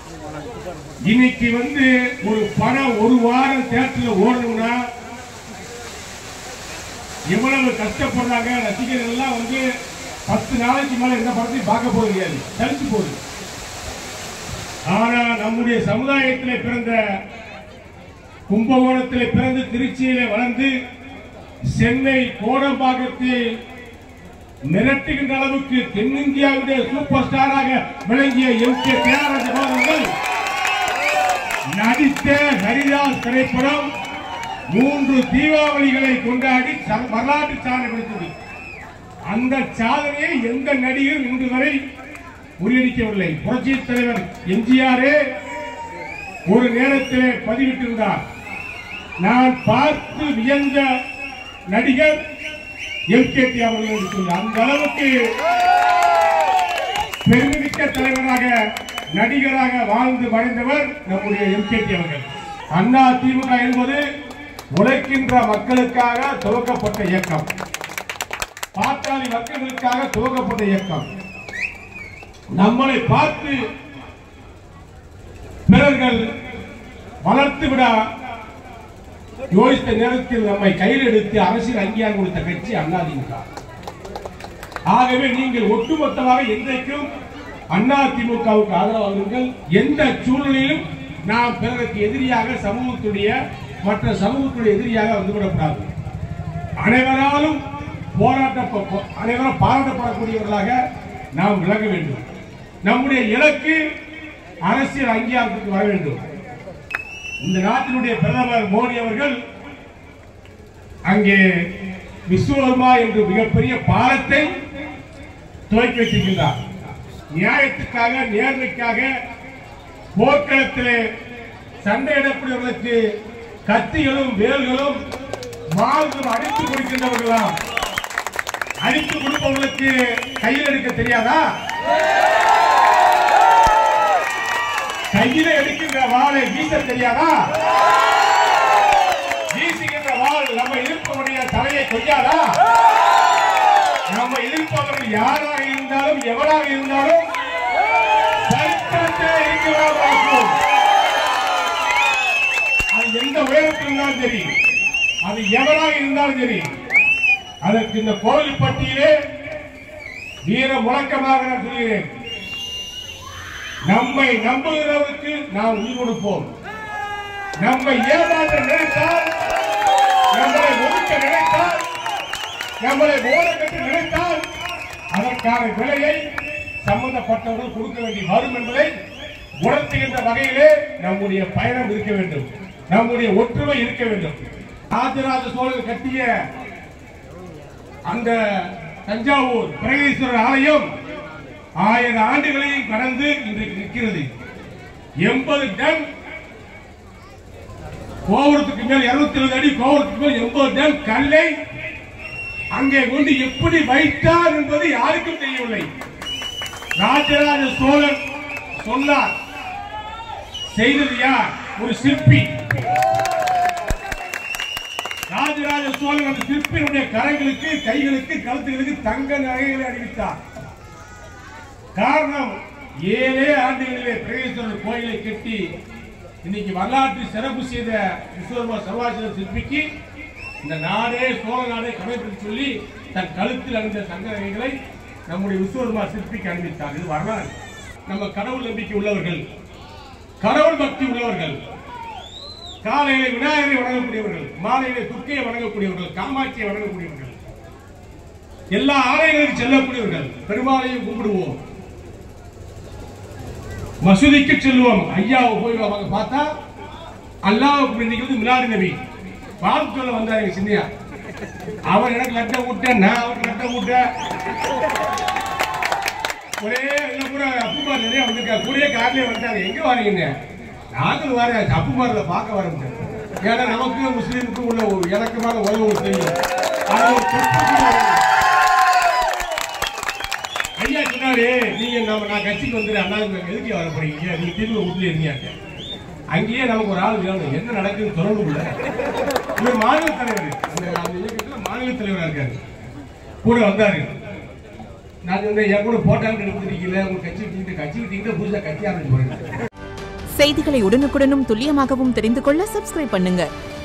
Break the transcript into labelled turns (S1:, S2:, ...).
S1: இன்னைக்கு வந்து ஒரு படம் ஒரு வாரம் தேட்டர்ல ஓடணும்னா எவ்வளவு கஷ்டப்படுறாங்க ரசிகர்கள் எல்லாம் வந்து பத்து நாளைக்கு மேல எந்த படத்தையும் பார்க்க போறது கிடையாது தடுத்து போகுது ஆனா நம்முடைய சமுதாயத்திலே பிறந்த கும்பகோணத்திலே பிறந்து திருச்சியிலே வளர்ந்து சென்னை கோடம்பாக்கத்தில் மிரட்டுகின்ற அளவுக்கு தென்னிந்தியாவுடைய சூப்பர் ஸ்டாராக விளங்கிய எம் கே தியாகராஜன் அவர்கள் நடித்த ஹரிதாஸ் திரைப்படம் மூன்று தீபாவளிகளை கொண்டாடி ச- வரலாற்று சாதனை படைத்தது அந்த சாதனையை எந்த நடிகரும் இன்று வரை முறியடிக்கவில்லை புரட்சி தலைவர் எம்ஜிஆரே ஒரு நேரத்திலே பதிவிட்டிருந்தார் நான் பார்த்து வியந்த நடிகர் எம்கேடி அவர்கள் என்று சொன்னார். அந்த அளவுக்கு பெருமிக்க தலைவராக நடிகராக வாழ்ந்து மறைந்தவர் நம்முடைய எம்கேடி அவர்கள் அண்ணா திமுக என்பது உழைக்கின்ற மக்களுக்காக துவக்கப்பட்ட இயக்கம் பாட்டாளி மக்களுக்காக துவக்கப்பட்ட இயக்கம் நம்மளை பார்த்து பிறர்கள் வளர்த்து விட யோசித்த நேரத்தில் நம்மை கையில் எடுத்து அரசியல் அங்கீகாரம் கொடுத்த கட்சி அதிமுக ஆகவே நீங்கள் ஒட்டுமொத்தமாக என்றைக்கும் அதிமுகவுக்கு ஆதரவாகுங்கள் எந்த சூழ்நிலையிலும் நாம் பிறருக்கு எதிரியாக சமூகத்துடைய மற்ற சமூகத்துடைய எதிரியாக வந்துவிடக்கூடாது அனைவராலும் போராட்ட அனைவரும் பாராட்டப்படக்கூடியவர்களாக நாம் விளங்க வேண்டும் நம்முடைய இலக்கு அரசியல் அங்கீகாரத்துக்கு வர வேண்டும் இந்த நாட்டினுடைய பிரதமர் மோடி அவர்கள் அங்கே விஸ்வகர்மா என்று மிகப்பெரிய பாலத்தை துவக்கி வைத்திருக்கின்றார் நியாயத்துக்காக நேர்மைக்காக போர்க்களத்திலே சண்டையிடக்கூடியவர்களுக்கு கத்திகளும் வேல்களும் மால்களும் அடித்து கொடுக்கின்றவர்களாம் அடித்து கொடுப்பவர்களுக்கு கையில் எடுக்க தெரியாதா கையில எடுக்கின்ற வாளை வீச தெரியாதா வீசுகின்ற வாள் நம்ம எதிர்ப்பவருடைய தலையை கொய்யாதா நம்ம எதிர்ப்பவர்கள் யாராக இருந்தாலும் எவராக இருந்தாலும் சரித்திரத்தை இருக்கிறார்கள் அது எந்த உயரத்தில் இருந்தாலும் சரி அது எவராக இருந்தாலும் சரி அதற்கு இந்த கோவில் பட்டியலே வீர முழக்கமாக நான் சொல்கிறேன் நம்மை நம்புகிறவருக்கு நாம் உயிர் கொடுப்போம் நம்மை ஏமாற்ற நினைத்தால் நம்மளை ஒதுக்க நினைத்தால் நம்மளை ஓடக்கட்டு நினைத்தால் அதற்கான விலையை சம்பந்தப்பட்டவர்கள் கொடுக்க வேண்டி வரும் என்பதை உணர்த்துகின்ற வகையிலே நம்முடைய பயணம் இருக்க வேண்டும் நம்முடைய ஒற்றுமை இருக்க வேண்டும் ராஜராஜ சோழன் கட்டிய அந்த தஞ்சாவூர் பிரகதீஸ்வரர் ஆலயம் ஆயிரம் ஆண்டுகளையும் கடந்து இன்றைக்கு நிற்கிறது எண்பது டன் கோபுரத்துக்கு மேல் இருநூத்தி இருபது அடி கோபுரத்துக்கு மேல் எண்பது டன் கல்லை அங்கே கொண்டு எப்படி வைத்தார் என்பது யாருக்கும் தெரியவில்லை ராஜராஜ சோழன் சொன்னார் செய்தது யார் ஒரு சிற்பி ராஜராஜ சோழன் அந்த சிற்பியினுடைய கரங்களுக்கு கைகளுக்கு கழுத்துகளுக்கு தங்க நகைகளை அணிவித்தார் காரணம் ஏழே ஆண்டுகளிலே பிரகேஸ்வரர் கோயிலை கட்டி இன்னைக்கு வரலாற்று சிறப்பு செய்த விஸ்வகர்மா சர்வாசிர சிற்பிக்கு இந்த நாடே சோழ நாடே கடைபிடித்து சொல்லி தன் கழுத்தில் அணிந்த தங்க நகைகளை நம்முடைய விஸ்வகர்மா சிற்பிக்கு அணிவித்தார் இது வரலாறு நம்ம கடவுள் நம்பிக்கை உள்ளவர்கள் கடவுள் பக்தி உள்ளவர்கள் காலையில விநாயகரை வணங்கக்கூடியவர்கள் மாலையில துர்க்கையை வணங்கக்கூடியவர்கள் காமாட்சியை வணங்கக்கூடியவர்கள் எல்லா ஆலயங்களுக்கும் செல்லக்கூடியவர்கள் பெருமாளையும் கும்பிடுவோம் மசூதிக்கு செல்வோம் ஐயாவை போய் அவங்க பார்த்தா அல்லாஹ் இன்னைக்கு வந்து மிலாடி நபி வாழ்த்து சொல்ல வந்தாரு சின்னையா அவர் எனக்கு லட்ட விட்ட நான் அவருக்கு லட்ட விட்ட ஒரே இல்ல பூரா அப்புமார் நிறைய வந்திருக்காரு கூடயே கார்லயே வந்தாங்க எங்க வரீங்க நாங்களும் வர அப்புமாரில் பார்க்க வரோம் ஏன்னா நமக்கு முஸ்லீமுக்கு உள்ள ஒரு இணக்கமான உறவு ஒன்று தெரியும் ஆனா ஒரு சொற்ப ஐயா சொன்னாரு நீங்க நம்ம நான் கட்சிக்கு வந்துடு அண்ணா எதுக்கு வர போறீங்க நீங்க திரும்ப வீட்டுல இருந்தீங்க அங்கேயே நமக்கு ஒரு ஆள் வேணும் என்ன நடக்குதுன்னு சொல்லணும்ல இவர் மாநில தலைவர் அந்த அந்த இயக்கத்துல மாநில தலைவரா இருக்காரு கூட வந்தாரு நான் சொன்னேன் என் கூட போட்டாங்க எடுத்துருக்கீங்களா உங்க கட்சி விட்டீங்க கட்சி விட்டீங்கன்னா புதுசா கட்சி ஆரம்பிச்சு போறேன்
S2: செய்திகளை உடனுக்குடனும் துல்லியமாகவும் தெரிந்து கொள்ள சப்ஸ்கிரைப் பண்ணுங்க